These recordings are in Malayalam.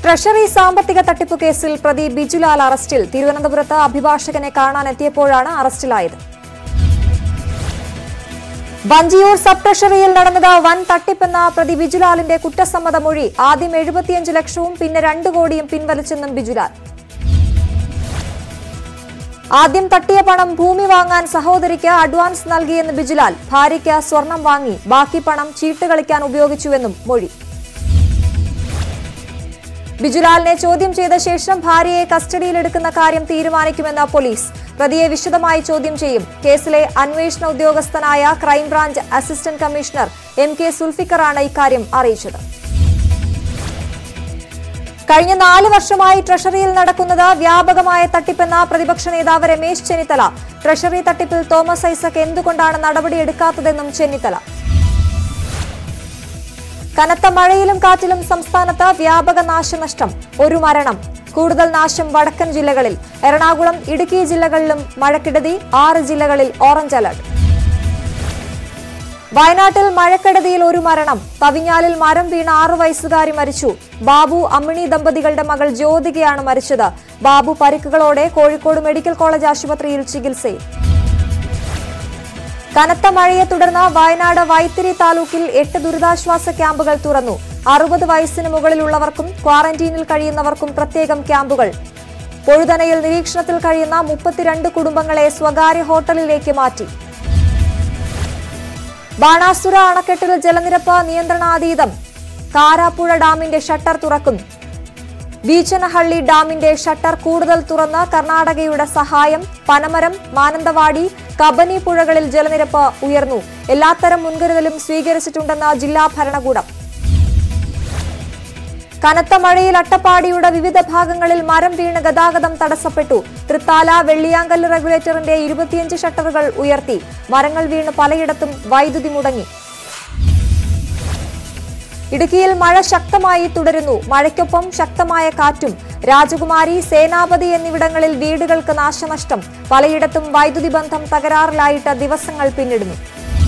ട്രഷറി സാമ്പത്തിക തട്ടിപ്പ് കേസിൽ പ്രതി ബിജുലാൽ അറസ്റ്റിൽ തിരുവനന്തപുരത്ത് അഭിഭാഷകനെ കാണാനെത്തിയപ്പോഴാണ് അറസ്റ്റിലായത് വഞ്ചിയൂർ സബ് ട്രഷറിയിൽ നടന്നത് വൻ തട്ടിപ്പെന്ന പ്രതി ബിജുലാലിന്റെ കുറ്റസമ്മത മൊഴി ആദ്യം എഴുപത്തിയഞ്ച് ലക്ഷവും പിന്നെ രണ്ടു കോടിയും പിൻവലിച്ചെന്നും ബിജുലാൽ ആദ്യം തട്ടിയ പണം ഭൂമി വാങ്ങാൻ സഹോദരിക്ക് അഡ്വാൻസ് നൽകിയെന്ന് ബിജുലാൽ ഭാര്യയ്ക്ക് സ്വർണം വാങ്ങി ബാക്കി പണം ചീട്ട് കളിക്കാൻ ഉപയോഗിച്ചുവെന്നും മൊഴി ബിജുലാലിനെ ചോദ്യം ചെയ്ത ശേഷം ഭാര്യയെ കസ്റ്റഡിയിലെടുക്കുന്ന കാര്യം തീരുമാനിക്കുമെന്ന് പോലീസ് പ്രതിയെ വിശദമായി ചോദ്യം ചെയ്യും കേസിലെ അന്വേഷണ ഉദ്യോഗസ്ഥനായ crime branch assistant commissioner M K സുൽഫിക്കറാണ് ഇക്കാര്യം അറിയിച്ചത് കഴിഞ്ഞ നാല് വർഷമായി ട്രഷറിയിൽ നടക്കുന്നത് വ്യാപകമായ തട്ടിപ്പെന്ന പ്രതിപക്ഷ നേതാവ് രമേശ് ചെന്നിത്തല ട്രഷറി തട്ടിപ്പിൽ തോമസ് ഐസക് എന്തുകൊണ്ടാണ് നടപടിയെടുക്കാത്തതെന്നും ചെന്നിത്തല കനത്ത മഴയിലും കാറ്റിലും സംസ്ഥാനത്ത് വ്യാപക നാശനഷ്ടം ഒരു മരണം കൂടുതൽ നാശം വടക്കൻ ജില്ലകളിൽ എറണാകുളം ഇടുക്കി ജില്ലകളിലും മഴക്കെടുതി ആറ് ജില്ലകളിൽ ഓറഞ്ച് അലർട്ട് വയനാട്ടിൽ മഴക്കെടുതിയിൽ ഒരു മരണം തവിഞ്ഞാലിൽ മരം വീണ ആറു വയസ്സുകാരി മരിച്ചു ബാബു അമ്മിണി ദമ്പതികളുടെ മകൾ ജ്യോതികയാണ് മരിച്ചത് ബാബു പരിക്കുകളോടെ കോഴിക്കോട് മെഡിക്കൽ കോളേജ് ആശുപത്രിയിൽ ചികിത്സയിൽ കനത്ത മഴയെ തുടർന്ന് വയനാട് വൈത്തിരി താലൂക്കിൽ എട്ട് ദുരിതാശ്വാസ ക്യാമ്പുകൾ തുറന്നു അറുപത് വയസ്സിന് മുകളിലുള്ളവർക്കും ക്വാറന്റീനിൽ കഴിയുന്നവർക്കും പ്രത്യേകം ക്യാമ്പുകൾ പൊഴുതനയിൽ നിരീക്ഷണത്തിൽ കഴിയുന്ന മുപ്പത്തിരണ്ട് കുടുംബങ്ങളെ സ്വകാര്യ ഹോട്ടലിലേക്ക് മാറ്റി ബാണാസുര അണക്കെട്ടിൽ ജലനിരപ്പ് നിയന്ത്രണാതീതം കാരാപ്പുഴ ഡാമിന്റെ ഷട്ടർ തുറക്കും ബീച്ചനഹള്ളി ഡാമിന്റെ ഷട്ടർ കൂടുതൽ തുറന്ന് കർണാടകയുടെ സഹായം പനമരം മാനന്തവാടി കബനി പുഴകളിൽ ജലനിരപ്പ് ഉയർന്നു എല്ലാത്തരം മുൻകരുതലും സ്വീകരിച്ചിട്ടുണ്ടെന്ന് ജില്ലാ ഭരണകൂടം കനത്ത മഴയിൽ അട്ടപ്പാടിയുടെ വിവിധ ഭാഗങ്ങളിൽ മരം വീണ് ഗതാഗതം തടസ്സപ്പെട്ടു തൃത്താല വെള്ളിയാങ്കല്ല് റെഗുലേറ്ററിന്റെ ഇരുപത്തിയഞ്ച് ഷട്ടറുകൾ ഉയർത്തി മരങ്ങൾ വീണ് പലയിടത്തും വൈദ്യുതി മുടങ്ങി ഇടുക്കിയിൽ മഴ ശക്തമായി തുടരുന്നു മഴയ്ക്കൊപ്പം ശക്തമായ കാറ്റും രാജകുമാരി സേനാപതി എന്നിവിടങ്ങളിൽ വീടുകൾക്ക് നാശനഷ്ടം പലയിടത്തും വൈദ്യുതി ബന്ധം തകരാറിലായിട്ട് ദിവസങ്ങൾ പിന്നിടുന്നു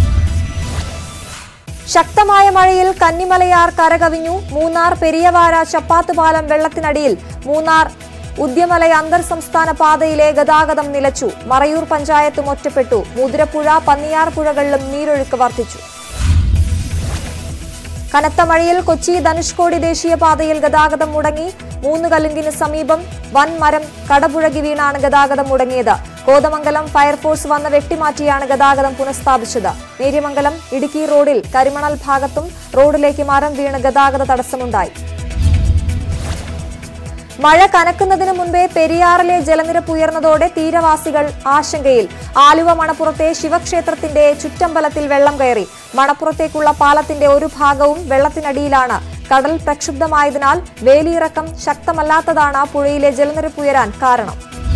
ശക്തമായ മഴയിൽ കന്നിമലയാർ കരകവിഞ്ഞു മൂന്നാർ പെരിയവാര ചപ്പാത്ത് പാലം വെള്ളത്തിനടിയിൽ മൂന്നാർ ഉദ്യമല അന്തർ സംസ്ഥാന പാതയിലെ ഗതാഗതം നിലച്ചു മറയൂർ പഞ്ചായത്തും ഒറ്റപ്പെട്ടു മുതിരപ്പുഴ പന്നിയാർ പുഴകളിലും നീരൊഴുക്ക് വർദ്ധിച്ചു കനത്ത മഴയിൽ കൊച്ചി ധനുഷ്കോടി ദേശീയപാതയിൽ ഗതാഗതം മുടങ്ങി മൂന്ന് കലുങ്കിന് സമീപം വൻ മരം കടപുഴകി വീണാണ് ഗതാഗതം മുടങ്ങിയത് കോതമംഗലം ഫയർഫോഴ്സ് വന്ന് വെട്ടിമാറ്റിയാണ് ഗതാഗതം പുനഃസ്ഥാപിച്ചത് നേര്യമംഗലം ഇടുക്കി റോഡിൽ കരിമണൽ ഭാഗത്തും റോഡിലേക്ക് മരം വീണ് ഗതാഗത തടസ്സമുണ്ടായി മഴ കനക്കുന്നതിന് മുൻപേ പെരിയാറിലെ ജലനിരപ്പ് ഉയർന്നതോടെ തീരവാസികൾ ആശങ്കയിൽ ആലുവ മണപ്പുറത്തെ ശിവക്ഷേത്രത്തിന്റെ ചുറ്റമ്പലത്തിൽ വെള്ളം കയറി മണപ്പുറത്തേക്കുള്ള പാലത്തിന്റെ ഒരു ഭാഗവും വെള്ളത്തിനടിയിലാണ് കടൽ പ്രക്ഷുബ്ധമായതിനാൽ വേലിയിറക്കം ശക്തമല്ലാത്തതാണ് പുഴയിലെ ജലനിരപ്പ് ഉയരാൻ കാരണം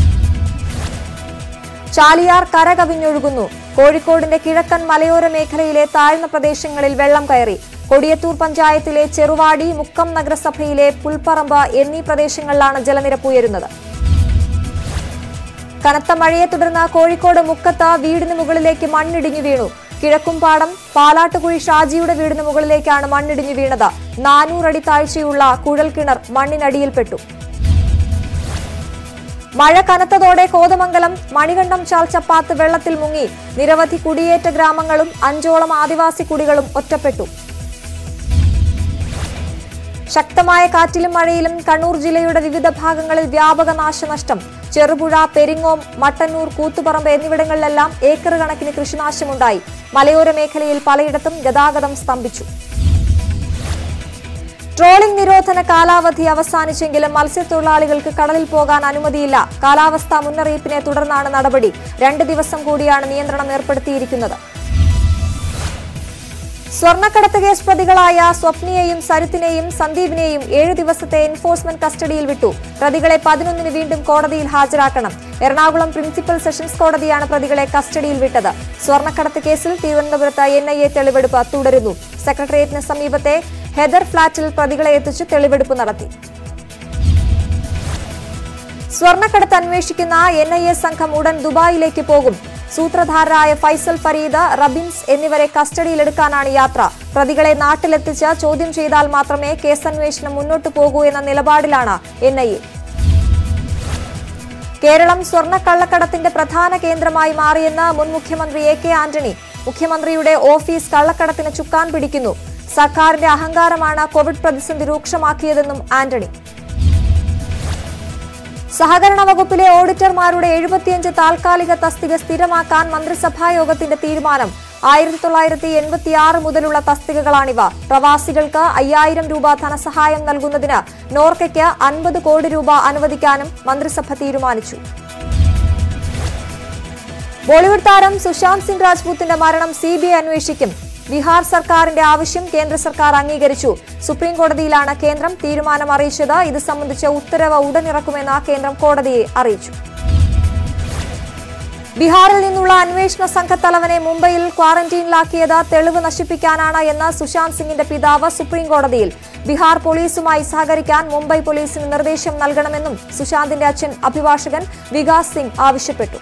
ചാലിയാർ കര കവിഞ്ഞൊഴുകുന്നു കോഴിക്കോടിന്റെ കിഴക്കൻ മലയോര മേഖലയിലെ താഴ്ന്ന പ്രദേശങ്ങളിൽ വെള്ളം കയറി കൊടിയത്തൂർ പഞ്ചായത്തിലെ ചെറുവാടി മുക്കം നഗരസഭയിലെ പുൽപ്പറമ്പ് എന്നീ പ്രദേശങ്ങളിലാണ് ജലനിരപ്പ് ഉയരുന്നത് കനത്ത മഴയെ തുടർന്ന് കോഴിക്കോട് മുക്കത്ത് വീടിന് മുകളിലേക്ക് മണ്ണിടിഞ്ഞു വീണു കിഴക്കുംപാടം പാലാട്ടുകുഴി ഷാജിയുടെ വീടിന് മുകളിലേക്കാണ് മണ്ണിടിഞ്ഞു വീണത് നാനൂറടി താഴ്ചയുള്ള കുഴൽക്കിണർ മണ്ണിനടിയിൽപ്പെട്ടു മഴ കനത്തതോടെ കോതമംഗലം മണികണ്ഠം ചാൽ ചപ്പാത്ത് വെള്ളത്തിൽ മുങ്ങി നിരവധി കുടിയേറ്റ ഗ്രാമങ്ങളും അഞ്ചോളം ആദിവാസി കുടികളും ഒറ്റപ്പെട്ടു ശക്തമായ കാറ്റിലും മഴയിലും കണ്ണൂർ ജില്ലയുടെ വിവിധ ഭാഗങ്ങളിൽ വ്യാപക നാശനഷ്ടം ചെറുപുഴ പെരിങ്ങോം മട്ടന്നൂർ കൂത്തുപറമ്പ് എന്നിവിടങ്ങളിലെല്ലാം ഏക്കർ കണക്കിന് കൃഷിനാശമുണ്ടായി മലയോര മേഖലയിൽ പലയിടത്തും ഗതാഗതം സ്തംഭിച്ചു ട്രോളിംഗ് നിരോധന കാലാവധി അവസാനിച്ചെങ്കിലും മത്സ്യത്തൊഴിലാളികൾക്ക് കടലിൽ പോകാൻ അനുമതിയില്ല കാലാവസ്ഥാ മുന്നറിയിപ്പിനെ തുടർന്നാണ് നടപടി രണ്ട് ദിവസം കൂടിയാണ് നിയന്ത്രണം ഏർപ്പെടുത്തിയിരിക്കുന്നത് സ്വർണ്ണക്കടത്ത് കേസ് പ്രതികളായ സ്വപ്നയെയും സരിത്തിനെയും സന്ദീപിനെയും ഏഴു ദിവസത്തെ എൻഫോഴ്സ്മെന്റ് കസ്റ്റഡിയിൽ വിട്ടു പ്രതികളെ പതിനൊന്നിന് വീണ്ടും കോടതിയിൽ ഹാജരാക്കണം എറണാകുളം പ്രിൻസിപ്പൽ സെഷൻസ് കോടതിയാണ് പ്രതികളെ കസ്റ്റഡിയിൽ വിട്ടത് സ്വർണ്ണക്കടത്ത് കേസിൽ തിരുവനന്തപുരത്ത് എൻ ഐ എ തെളിവെടുപ്പ് തുടരുന്നു സെക്രട്ടേറിയറ്റിന് സമീപത്തെ ഹെദർ ഫ്ളാറ്റിൽ പ്രതികളെ എത്തിച്ച് തെളിവെടുപ്പ് നടത്തി സ്വർണ്ണക്കടത്ത് അന്വേഷിക്കുന്ന എൻ ഐ എ സംഘം ഉടൻ ദുബായിലേക്ക് പോകും സൂത്രധാരരായ ഫൈസൽ ഫരീദ് റബിൻസ് എന്നിവരെ കസ്റ്റഡിയിലെടുക്കാനാണ് യാത്ര പ്രതികളെ നാട്ടിലെത്തിച്ച് ചോദ്യം ചെയ്താൽ മാത്രമേ കേസന്വേഷണം മുന്നോട്ടു പോകൂ എന്ന നിലപാടിലാണ് എൻ ഐ എ കേരളം സ്വർണ്ണക്കള്ളക്കടത്തിന്റെ പ്രധാന കേന്ദ്രമായി മാറിയെന്ന് മുൻ മുഖ്യമന്ത്രി എ കെ ആന്റണി മുഖ്യമന്ത്രിയുടെ ഓഫീസ് കള്ളക്കടത്തിന് ചുക്കാൻ പിടിക്കുന്നു സർക്കാരിന്റെ അഹങ്കാരമാണ് കോവിഡ് പ്രതിസന്ധി രൂക്ഷമാക്കിയതെന്നും ആന്റണി സഹകരണ വകുപ്പിലെ ഓഡിറ്റർമാരുടെ എഴുപത്തിയഞ്ച് താൽക്കാലിക തസ്തിക സ്ഥിരമാക്കാൻ മന്ത്രിസഭാ യോഗത്തിന്റെ തീരുമാനം ആയിരത്തി തൊള്ളായിരത്തി എൺപത്തിയാറ് മുതലുള്ള തസ്തികകളാണിവ പ്രവാസികൾക്ക് അയ്യായിരം രൂപ ധനസഹായം നൽകുന്നതിന് നോർക്കയ്ക്ക് അൻപത് കോടി രൂപ അനുവദിക്കാനും മന്ത്രിസഭ തീരുമാനിച്ചു ബോളിവുഡ് താരം സുശാന്ത് സിംഗ് രാജ്പൂത്തിന്റെ മരണം സി ബി ഐ അന്വേഷിക്കും ബീഹാർ സർക്കാരിന്റെ ആവശ്യം കേന്ദ്ര സർക്കാർ അംഗീകരിച്ചു സുപ്രീം കോടതിയിലാണ് കേന്ദ്രം തീരുമാനം അറിയിച്ചത് ഇത് സംബന്ധിച്ച ഉത്തരവ് ഉടനിറക്കുമെന്ന് കേന്ദ്രം കോടതിയെ അറിയിച്ചു ബീഹാറിൽ നിന്നുള്ള അന്വേഷണ സംഘത്തലവനെ മുംബൈയിൽ ക്വാറന്റീനിലാക്കിയത് തെളിവ് നശിപ്പിക്കാനാണ് എന്ന് സുശാന്ത് സിംഗിന്റെ പിതാവ് സുപ്രീം കോടതിയിൽ ബീഹാർ പോലീസുമായി സഹകരിക്കാൻ മുംബൈ പോലീസിന് നിർദ്ദേശം നൽകണമെന്നും സുശാന്തിന്റെ അച്ഛൻ അഭിഭാഷകൻ വികാസ് സിംഗ് ആവശ്യപ്പെട്ടു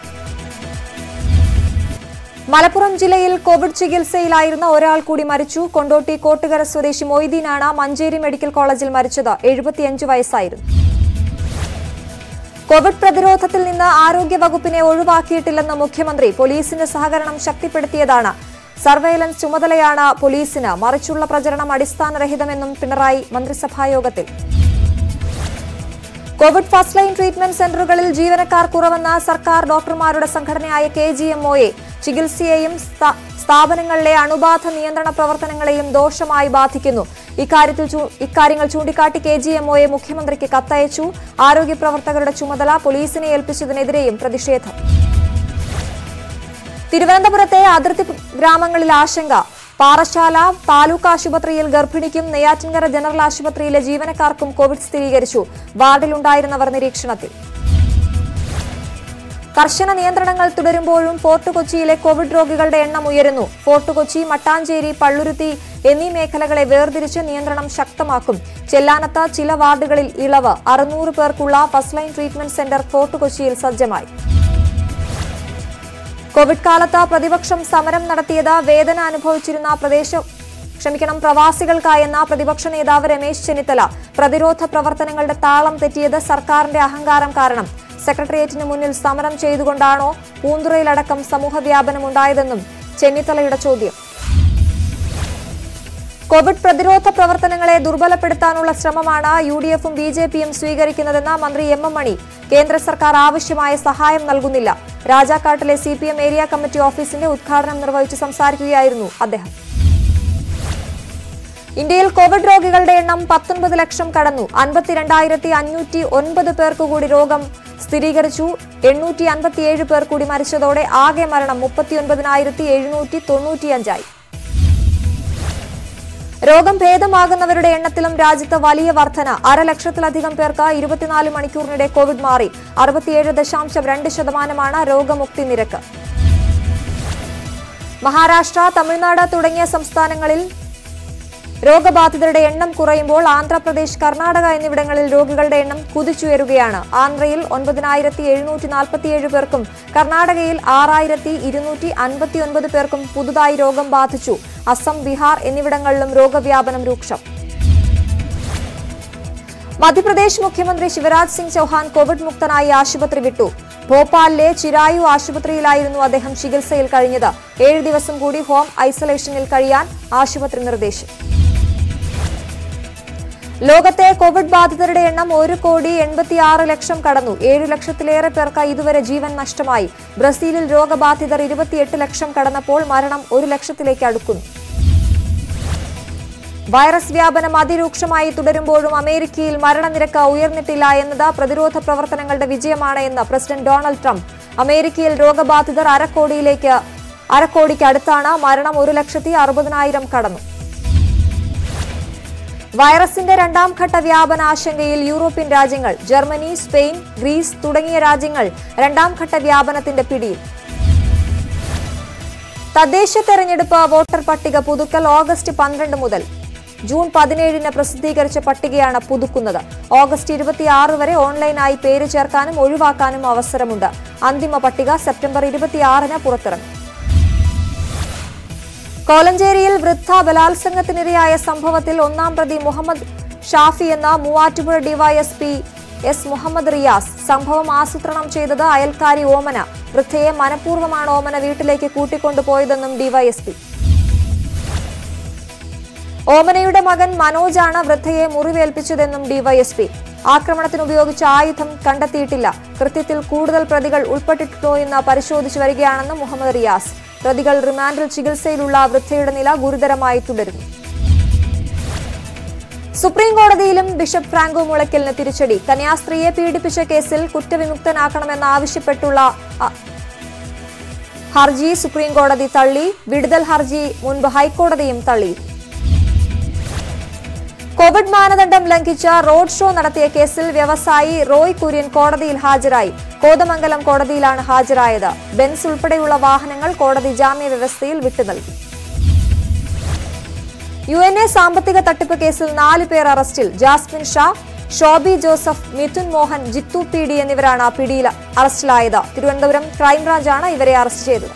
മലപ്പുറം ജില്ലയിൽ കോവിഡ് ചികിത്സയിലായിരുന്ന ഒരാൾ കൂടി മരിച്ചു കൊണ്ടോട്ടി കോട്ടുകര സ്വദേശി മൊയ്തീനാണ് മഞ്ചേരി മെഡിക്കൽ കോളേജിൽ മരിച്ചത് എഴുപത്തിയഞ്ച് വയസ്സായിരുന്നു കോവിഡ് പ്രതിരോധത്തിൽ നിന്ന് ആരോഗ്യ വകുപ്പിനെ ഒഴിവാക്കിയിട്ടില്ലെന്ന് മുഖ്യമന്ത്രി പോലീസിന്റെ സഹകരണം ശക്തിപ്പെടുത്തിയതാണ് സർവൈലൻസ് ചുമതലയാണ് പോലീസിന് മറിച്ചുള്ള പ്രചരണം അടിസ്ഥാനരഹിതമെന്നും പിണറായി മന്ത്രിസഭായോഗത്തിൽ കോവിഡ് ഫസ്റ്റ് ലൈൻ ട്രീറ്റ്മെന്റ് സെന്ററുകളിൽ ജീവനക്കാർ കുറവെന്ന സർക്കാർ ഡോക്ടർമാരുടെ സംഘടനയായ കെ ജി എംഒയെ ചികിത്സയെയും സ്ഥാ- സ്ഥാപനങ്ങളിലെ അണുബാധ നിയന്ത്രണ പ്രവർത്തനങ്ങളെയും ദോഷമായി ബാധിക്കുന്നു ഇക്കാര്യത്തിൽ ചൂ- ഇക്കാര്യങ്ങൾ ചൂണ്ടിക്കാട്ടി കെ ജി എംഒയെ മുഖ്യമന്ത്രിക്ക് കത്തയച്ചു ആരോഗ്യ പ്രവർത്തകരുടെ ചുമതല പോലീസിനെ ഏൽപ്പിച്ചതിനെതിരെയും പ്രതിഷേധം തിരുവനന്തപുരത്തെ അതിർത്തി ഗ്രാമങ്ങളിൽ ആശങ്ക പാറശാല താലൂക്ക് ആശുപത്രിയിൽ ഗർഭിണിക്കും നെയ്യാറ്റിൻകര ജനറൽ ആശുപത്രിയിലെ ജീവനക്കാർക്കും കോവിഡ് സ്ഥിരീകരിച്ചു വാർഡിലുണ്ടായിരുന്നവർ നിരീക്ഷണത്തിൽ കർശന നിയന്ത്രണങ്ങൾ തുടരുമ്പോഴും ഫോർട്ട് കൊച്ചിയിലെ കോവിഡ് രോഗികളുടെ എണ്ണം ഉയരുന്നു ഫോർട്ട് കൊച്ചി മട്ടാഞ്ചേരി പള്ളുരുത്തി എന്നീ മേഖലകളെ വേർതിരിച്ച് നിയന്ത്രണം ശക്തമാക്കും ചെല്ലാനത്ത് ചില വാർഡുകളിൽ ഇളവ് അറുന്നൂറ് പേർക്കുള്ള first line treatment centre Fort കൊച്ചിയിൽ സജ്ജമായി കോവിഡ് കാലത്ത് പ്രതിപക്ഷം സമരം നടത്തിയത് വേദന അനുഭവിച്ചിരുന്ന പ്രദേശ ക്ഷമിക്കണം പ്രവാസികൾക്കായെന്ന പ്രതിപക്ഷ നേതാവ് രമേശ് ചെന്നിത്തല പ്രതിരോധ പ്രവർത്തനങ്ങളുടെ താളം തെറ്റിയത് സർക്കാരിന്റെ അഹങ്കാരം കാരണം സെക്രട്ടേറിയറ്റിന് മുന്നിൽ സമരം ചെയ്തുകൊണ്ടാണോ പൂന്തുറയിലടക്കം സമൂഹവ്യാപനമുണ്ടായതെന്നും ചെന്നിത്തലയുടെ ചോദ്യം കോവിഡ് പ്രതിരോധ പ്രവർത്തനങ്ങളെ ദുർബലപ്പെടുത്താനുള്ള ശ്രമമാണ് യു ഡി എഫും ബി ജെ പിയും സ്വീകരിക്കുന്നതെന്ന് മന്ത്രി എം എം മണി കേന്ദ്ര സർക്കാർ ആവശ്യമായ സഹായം നൽകുന്നില്ല രാജാക്കാട്ടിലെ C P M area committee ഓഫീസിന്റെ ഉദ്ഘാടനം നിർവഹിച്ച് സംസാരിക്കുകയായിരുന്നു അദ്ദേഹം ഇന്ത്യയിൽ കോവിഡ് രോഗികളുടെ എണ്ണം പത്തൊൻപത് ലക്ഷം കടന്നു അൻപത്തിരണ്ടായിരത്തി അഞ്ഞൂറ്റി ഒൻപത് പേർക്ക് കൂടി രോഗം സ്ഥിരീകരിച്ചു എണ്ണൂറ്റി അൻപത്തിയേഴ് പേർ കൂടി മരിച്ചതോടെ ആകെ മരണം മുപ്പത്തിയൊൻപതിനായിരത്തി എഴുന്നൂറ്റി തൊണ്ണൂറ്റിയഞ്ചായി രോഗം ഭേദമാകുന്നവരുടെ എണ്ണത്തിലും രാജ്യത്ത് വലിയ വർധന അരലക്ഷത്തിലധികം പേർക്ക് ഇരുപത്തിനാല് മണിക്കൂറിനിടെ കോവിഡ് മാറി അറുപത്തിയേഴ് ദശാംശം രണ്ട് ശതമാനമാണ് രോഗമുക്തി നിരക്ക് മഹാരാഷ്ട്ര തമിഴ്നാട് തുടങ്ങിയ സംസ്ഥാനങ്ങളിൽ രോഗബാധിതരുടെ എണ്ണം കുറയുമ്പോൾ ആന്ധ്രാപ്രദേശ് കർണാടക എന്നിവിടങ്ങളിൽ രോഗികളുടെ എണ്ണം കുതിച്ചുയരുകയാണ് ആന്ധ്രയിൽ ഒൻപതിനായിരത്തി എഴുന്നൂറ്റി നാൽപ്പത്തിയേഴ് പേർക്കും കർണാടകയിൽ ആറായിരത്തി ഇരുന്നൂറ്റി അൻപത്തിയൊൻപത് പേർക്കും പുതുതായി രോഗം ബാധിച്ചു അസം ബീഹാർ എന്നിവിടങ്ങളിലും രോഗവ്യാപനം രൂക്ഷം മധ്യപ്രദേശ് മുഖ്യമന്ത്രി ശിവരാജ് സിംഗ് ചൌഹാൻ കോവിഡ് മുക്തനായി ആശുപത്രി വിട്ടു ഭോപ്പാലിലെ ചിരായു ആശുപത്രിയിലായിരുന്നു അദ്ദേഹം ചികിത്സയിൽ കഴിഞ്ഞത് ഏഴ് ദിവസം കൂടി ഹോം ഐസൊലേഷനിൽ കഴിയാൻ ആശുപത്രി നിർദ്ദേശം ലോകത്തെ കോവിഡ് ബാധിതരുടെ എണ്ണം ഒരു കോടി എൺപത്തിയാറ് ലക്ഷം കടന്നു ഏഴു ലക്ഷത്തിലേറെ പേർക്ക് ഇതുവരെ ജീവൻ നഷ്ടമായി ബ്രസീലിൽ രോഗബാധിതർ ഇരുപത്തിയെട്ട് ലക്ഷം കടന്നപ്പോൾ മരണം ഒരു ലക്ഷത്തിലേക്ക് അടുക്കുന്നു വൈറസ് വ്യാപനം അതിരൂക്ഷമായി തുടരുമ്പോഴും അമേരിക്കയിൽ മരണനിരക്ക് ഉയർന്നിട്ടില്ല എന്നത് പ്രതിരോധ പ്രവർത്തനങ്ങളുടെ വിജയമാണ് എന്ന് പ്രസിഡന്റ് ഡൊണാൾഡ് ട്രംപ് അമേരിക്കയിൽ രോഗബാധിതർ അരക്കോടിയിലേക്ക് അരക്കോടിക്ക് അടുത്താണ് മരണം ഒരു ലക്ഷത്തി അറുപതിനായിരം കടന്നു വൈറസിന്റെ രണ്ടാം ഘട്ട വ്യാപന ആശങ്കയിൽ യൂറോപ്യൻ രാജ്യങ്ങൾ ജർമ്മനി സ്പെയിൻ ഗ്രീസ് തുടങ്ങിയ രാജ്യങ്ങൾ രണ്ടാം ഘട്ട വ്യാപനത്തിന്റെ പിടിയിൽ തദ്ദേശ തെരഞ്ഞെടുപ്പ് വോട്ടർ പട്ടിക പുതുക്കൽ ഓഗസ്റ്റ് പന്ത്രണ്ട് മുതൽ ജൂൺ പതിനേഴിന് പ്രസിദ്ധീകരിച്ച പട്ടികയാണ് പുതുക്കുന്നത് ഓഗസ്റ്റ് ഇരുപത്തിയാറ് വരെ ഓൺലൈനായി പേര് ചേർക്കാനും ഒഴിവാക്കാനും അവസരമുണ്ട് അന്തിമ പട്ടിക സെപ്റ്റംബർ ഇരുപത്തിയാറിന് പുറത്തിറങ്ങും കോലഞ്ചേരിയിൽ വൃദ്ധ ബലാത്സംഗത്തിനിരയായ സംഭവത്തിൽ ഒന്നാം പ്രതി മുഹമ്മദ് ഷാഫി എന്ന മൂവാറ്റുപുഴ ഡിവൈഎസ്പി എസ് മുഹമ്മദ് റിയാസ് സംഭവം ആസൂത്രണം ചെയ്തത് അയൽക്കാരി ഓമന വൃദ്ധയെ മനഃപൂർവ്വമാണ് ഓമന വീട്ടിലേക്ക് കൂട്ടിക്കൊണ്ടുപോയതെന്നും ഡിവൈഎസ്പി ഓമനയുടെ മകൻ മനോജാണ് വൃദ്ധയെ മുറിവേൽപ്പിച്ചതെന്നും ഡിവൈഎസ്പി ആക്രമണത്തിന് ഉപയോഗിച്ച ആയുധം കണ്ടെത്തിയിട്ടില്ല കൃത്യത്തിൽ കൂടുതൽ പ്രതികൾ ഉൾപ്പെട്ടിട്ടുണ്ടോ എന്ന് പരിശോധിച്ചു വരികയാണെന്ന് മുഹമ്മദ് റിയാസ് പ്രതികൾ റിമാൻഡിൽ ചികിത്സയിലുള്ള വൃദ്ധയുടെ നില ഗുരുതരമായി തുടരുന്നു സുപ്രീം കോടതിയിലും ബിഷപ്പ് ഫ്രാങ്കോ മുളയ്ക്കലിന് തിരിച്ചടി കന്യാസ്ത്രീയെ പീഡിപ്പിച്ച കേസിൽ കുറ്റവിമുക്തനാക്കണമെന്നാവശ്യപ്പെട്ടുള്ള അ- ഹർജി സുപ്രീം കോടതി തള്ളി വിടുതൽ ഹർജി മുൻപ് ഹൈക്കോടതിയും തള്ളി കോവിഡ് മാനദണ്ഡം ലംഘിച്ച റോഡ് ഷോ നടത്തിയ കേസിൽ വ്യവസായി റോയ് കുര്യൻ കോടതിയിൽ ഹാജരായി കോതമംഗലം കോടതിയിലാണ് ഹാജരായത് ബെൻസ് ഉൾപ്പെടെയുള്ള വാഹനങ്ങൾ കോടതി ജാമ്യ വ്യവസ്ഥയിൽ വിട്ടു നൽകി യു എൻ എ സാമ്പത്തിക തട്ടിപ്പ് കേസിൽ നാല് പേർ അറസ്റ്റിൽ ജാസ്മിൻ ഷാ ഷോബി ജോസഫ് മിഥുൻ മോഹൻ ജിത്തു പി ഡി എന്നിവരാണ് പിടിയിൽ അറസ്റ്റിലായത് തിരുവനന്തപുരം ക്രൈംബ്രാഞ്ചാണ് ഇവരെ അറസ്റ്റ് ചെയ്തത്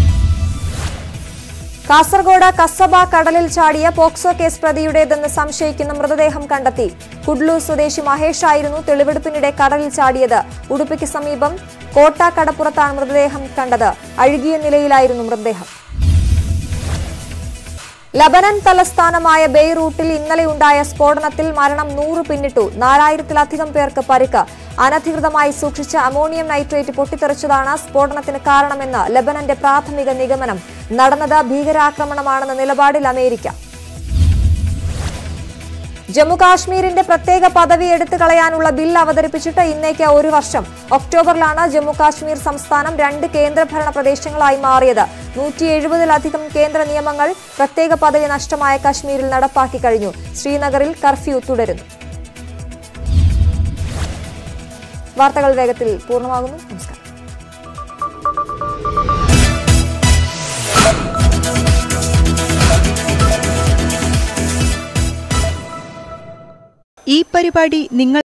കാസർഗോഡ് കസബ കടലിൽ ചാടിയ പോക്സോ കേസ് പ്രതിയുടേതെന്ന് സംശയിക്കുന്ന മൃതദേഹം കണ്ടെത്തി കുഡ്ലൂർ സ്വദേശി മഹേഷ് ആയിരുന്നു തെളിവെടുപ്പിനിടെ കടലിൽ ചാടിയത് ഉടുപ്പിക്ക് സമീപം കോട്ട കടപ്പുറത്താണ് മൃതദേഹം കണ്ടത് അഴുകിയ നിലയിലായിരുന്നു മൃതദേഹം ലബനൻ തലസ്ഥാനമായ ബെയ്റൂട്ടിൽ ഇന്നലെ ഉണ്ടായ സ്ഫോടനത്തിൽ മരണം നൂറ് പിന്നിട്ടു നാലായിരത്തിലധികം പേർക്ക് പരിക്ക് അനധികൃതമായി സൂക്ഷിച്ച അമോണിയം നൈട്രേറ്റ് പൊട്ടിത്തെറിച്ചതാണ് സ്ഫോടനത്തിന് കാരണമെന്ന് ലബനന്റെ പ്രാഥമിക നിഗമനം നടന്നത് ഭീകരാക്രമണമാണെന്ന നിലപാടിൽ അമേരിക്ക ജമ്മുകാശ്മീരിന്റെ പ്രത്യേക പദവി എടുത്തു കളയാനുള്ള ബിൽ അവതരിപ്പിച്ചിട്ട് ഇന്നേക്ക് ഒരു വർഷം ഒക്ടോബറിലാണ് ജമ്മുകാശ്മീർ സംസ്ഥാനം രണ്ട് കേന്ദ്രഭരണ പ്രദേശങ്ങളായി മാറിയത് നൂറ്റി എഴുപതിലധികം കേന്ദ്ര നിയമങ്ങൾ പ്രത്യേക പദവി നഷ്ടമായ കശ്മീരിൽ നടപ്പാക്കി കഴിഞ്ഞു ശ്രീനഗറിൽ കർഫ്യൂ തുടരുന്നു വാർത്തകൾ വേഗത്തിൽ പൂർണ്ണമാകുന്നു നമസ്കാരം ഈ പരിപാടി നിങ്ങൾ